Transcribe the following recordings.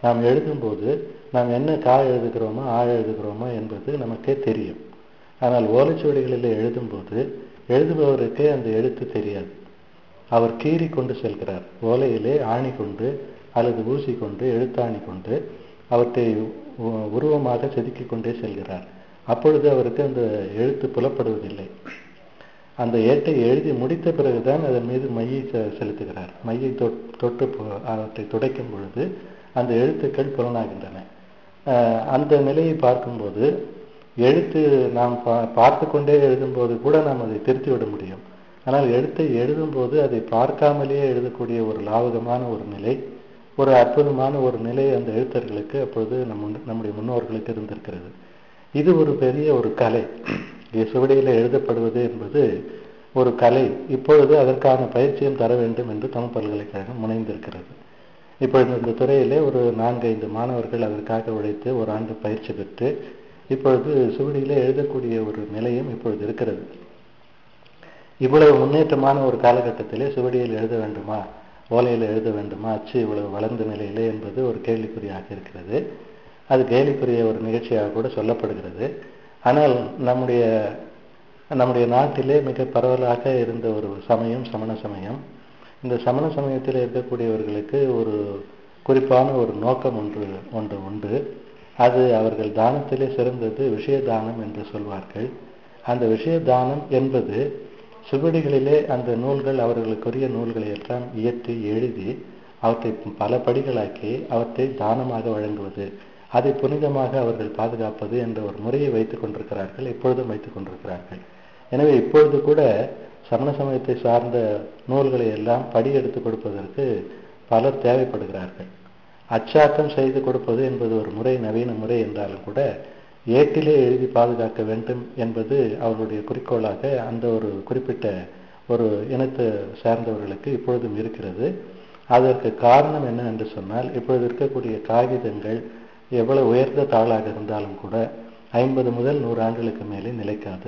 நாம் எழுதும்போது நாம் என்ன கா எழுதுகிறோமோ ஆ எழுதுகிறோமோ என்பது நமக்கே தெரியும் ஆனால் ஓலைச்சுவடிகளில் எழுதும்போது எழுதுபவருக்கே அந்த எழுத்து தெரியாது அவர் கீறி கொண்டு செல்கிறார் ஓலையிலே ஆணி கொண்டு அல்லது ஊசி கொண்டு எழுத்தாணி கொண்டு அவற்றை உ- உருவமாக செதுக்கிக் கொண்டே செல்கிறார் அப்பொழுது அவருக்கு அந்த எழுத்து புலப்படுவதில்லை அந்த ஏட்டை எழுதி முடித்த பிறகுதான் அதன் மீது மையை செ- செலுத்துகிறார் மையை தொட்- தொட்டு பு- அவற்றை துடைக்கும் பொழுது அந்த எழுத்துக்கள் புலனாகின்றன அஹ் அந்த நிலையை பார்க்கும்போது எழுத்து நாம் பா பார்த்து கொண்டே எழுதும்போது கூட நாம் அதை திருத்தி விட முடியும் ஆனால் எழுத்தை எழுதும்போது அதை பார்க்காமலேயே எழுதக்கூடிய ஒரு லாவகமான ஒரு நிலை ஒரு அற்புதமான ஒரு நிலை அந்த எழுத்தர்களுக்கு அப்பொழுது நம் முன்- நம்முடைய முன்னோர்களுக்கு இருந்திருக்கிறது இது ஒரு பெரிய ஒரு கலை இங்கே சுவடியில் எழுதப்படுவது என்பது ஒரு கலை இப்பொழுது அதற்கான பயிற்சியும் தர வேண்டும் என்று தமிழ் பல்கலைக்கழகம் முனைந்திருக்கிறது இப்பொழுது இந்த துறையிலே ஒரு நான்கு ஐந்து மாணவர்கள் அதற்காக உழைத்து ஒரு ஆண்டு பயிற்சி பெற்று இப்பொழுது சுவடியிலே எழுதக்கூடிய ஒரு நிலையும் இப்பொழுது இருக்கிறது இவ்வளவு முன்னேற்றமான ஒரு காலகட்டத்திலே சுவடியில் எழுத வேண்டுமா ஓலையில் எழுத வேண்டுமா அச்சு இவ்வளவு வளர்ந்த நிலையிலே என்பது ஒரு கேள்விக்குறியாக இருக்கிறது அது கேலிக்குரிய ஒரு நிகழ்ச்சியாக கூட சொல்லப்படுகிறது ஆனால் நம்முடைய நம்முடைய நாட்டிலே மிக பரவலாக இருந்த ஒரு சமயம் சமண சமயம் இந்த சமண சமயத்தில் இருக்கக்கூடியவர்களுக்கு ஒரு குறிப்பான ஒரு நோக்கம் ஒன்று ஒன்று உண்டு அது அவர்கள் தானத்திலே சிறந்தது விஷய தானம் என்று சொல்வார்கள் அந்த விஷய தானம் என்பது சுவடிகளிலே அந்த நூல்கள் அவர்களுக்குரிய நூல்களை எல்லாம் இயற்றி எழுதி அவற்றை பல படிகளாக்கி அவற்றை தானமாக வழங்குவது அதை புனிதமாக அவர்கள் பாதுகாப்பது என்ற ஒரு முறையை வைத்துக் கொண்டிருக்கிறார்கள் இப்பொழுதும் வைத்துக் கொண்டிருக்கிறார்கள் எனவே இப்பொழுது கூட சமண சமயத்தை சார்ந்த நூல்களை எல்லாம் படி எடுத்து கொடுப்பதற்கு பலர் தேவைப்படுகிறார்கள் அச்சாக்கம் செய்து கொடுப்பது என்பது ஒரு முறை நவீன முறை என்றாலும் கூட ஏட்டிலே எழுதி பாதுகாக்க வேண்டும் என்பது அவர்களுடைய குறிக்கோளாக அந்த ஒரு குறிப்பிட்ட ஒரு இனத்தை சார்ந்தவர்களுக்கு இப்பொழுதும் இருக்கிறது அதற்கு காரணம் என்ன என்று சொன்னால் இப்பொழுது இருக்கக்கூடிய காகிதங்கள் எவ்வளவு உயர்ந்த தாளாக இருந்தாலும் கூட ஐம்பது முதல் நூறு ஆண்டுகளுக்கு மேலே நிலைக்காது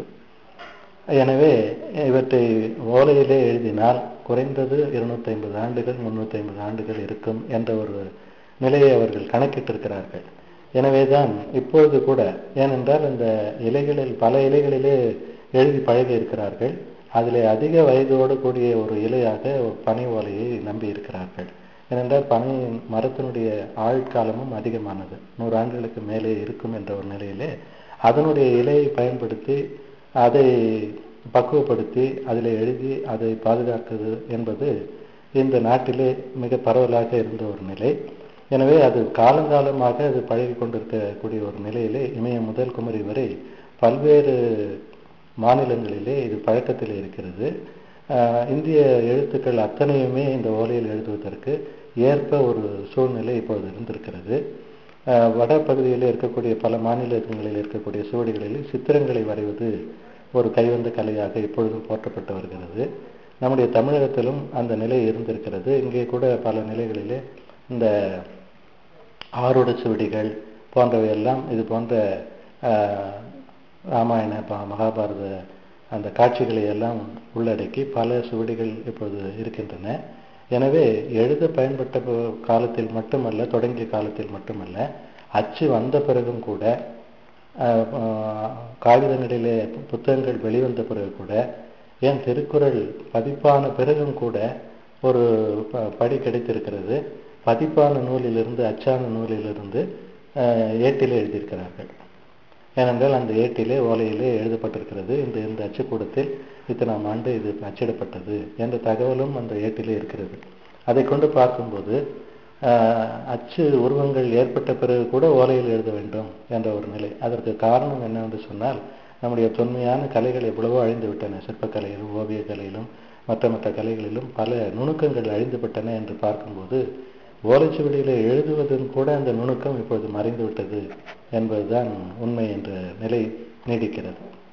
எனவே இவற்றை ஓலையிலே எழுதினால் குறைந்தது இருநூத்தி ஐம்பது ஆண்டுகள் முன்னூத்தி ஐம்பது ஆண்டுகள் இருக்கும் என்ற ஒரு நிலையை அவர்கள் கணக்கிட்டிருக்கிறார்கள் எனவேதான் இப்பொழுது கூட ஏனென்றால் இந்த இலைகளில் பல இலைகளிலே எழுதி பழகி இருக்கிறார்கள் அதிலே அதிக வயதோடு கூடிய ஒரு இலையாக பனை ஓலையை நம்பி இருக்கிறார்கள் ஏனென்றால் பனை மரத்தினுடைய ஆயுட்காலமும் அதிகமானது நூறு ஆண்டுகளுக்கு மேலே இருக்கும் என்ற ஒரு நிலையிலே அதனுடைய இலையை பயன்படுத்தி அதை பக்குவப்படுத்தி அதில் எழுதி அதை பாதுகாக்குது என்பது இந்த நாட்டிலே மிக பரவலாக இருந்த ஒரு நிலை எனவே அது காலங்காலமாக அது பழகி கொண்டிருக்கக்கூடிய ஒரு நிலையிலே இமயம் முதல் குமரி வரை பல்வேறு மாநிலங்களிலே இது பழக்கத்தில் இருக்கிறது ஆஹ் இந்திய எழுத்துக்கள் அத்தனையுமே இந்த ஓலையில் எழுதுவதற்கு ஏற்ப ஒரு சூழ்நிலை இப்பொழுது இருந்திருக்கிறது ஆஹ் வட பகுதியில் இருக்கக்கூடிய பல மாநிலங்களில் இருக்கக்கூடிய சுவடிகளில் சித்திரங்களை வரைவது ஒரு கைவந்த கலையாக இப்பொழுதும் போற்றப்பட்டு வருகிறது நம்முடைய தமிழகத்திலும் அந்த நிலை இருந்திருக்கிறது இங்கே கூட பல நிலைகளிலே இந்த ஆருட சுவடிகள் போன்றவை எல்லாம் இது போன்ற ஆஹ், ராமாயண ப- மகாபாரத அந்த காட்சிகளை எல்லாம் உள்ளடக்கி பல சுவடிகள் இப்போது இருக்கின்றன எனவே எழுத பயன்பட்ட ப- காலத்தில் மட்டுமல்ல தொடங்கிய காலத்தில் மட்டுமல்ல அச்சு வந்த பிறகும் கூட ஆஹ், ஆஹ், காகிதங்களிலே புத்தகங்கள் வெளிவந்த பிறகு கூட ஏன் திருக்குறள் பதிப்பான பிறகும் கூட ஒரு ப- படி கிடைத்திருக்கிறது பதிப்பான நூலிலிருந்து அச்சான நூலிலிருந்து ஆஹ், ஏட்டிலே எழுதியிருக்கிறார்கள் ஏனென்றால் அந்த ஏட்டிலே ஓலையிலே எழுதப்பட்டிருக்கிறது இந்த இந்த அச்சுக்கூடத்தில் இத்தனாம் ஆண்டு இது அச்சிடப்பட்டது என்ற தகவலும் அந்த ஏட்டிலே இருக்கிறது அதை கொண்டு பார்க்கும்போது ஆஹ், அச்சு உருவங்கள் ஏற்பட்ட பிறகு கூட ஓலையில் எழுத வேண்டும் என்ற ஒரு நிலை அதற்கு காரணம் என்னவென்று சொன்னால் நம்முடைய தொன்மையான கலைகள் எவ்வளவோ அழிந்து விட்டன சிற்பக்கலையிலும் ஓவியக் கலையிலும் மற்ற மற்ற கலைகளிலும் பல நுணுக்கங்கள் அழிந்துவிட்டன என்று பார்க்கும்போது ஓலைச்சுவடியிலே எழுதுவதும் கூட அந்த நுணுக்கம் இப்பொழுது மறைந்து விட்டது என்பதுதான் உண்மை என்ற நிலை நீடிக்கிறது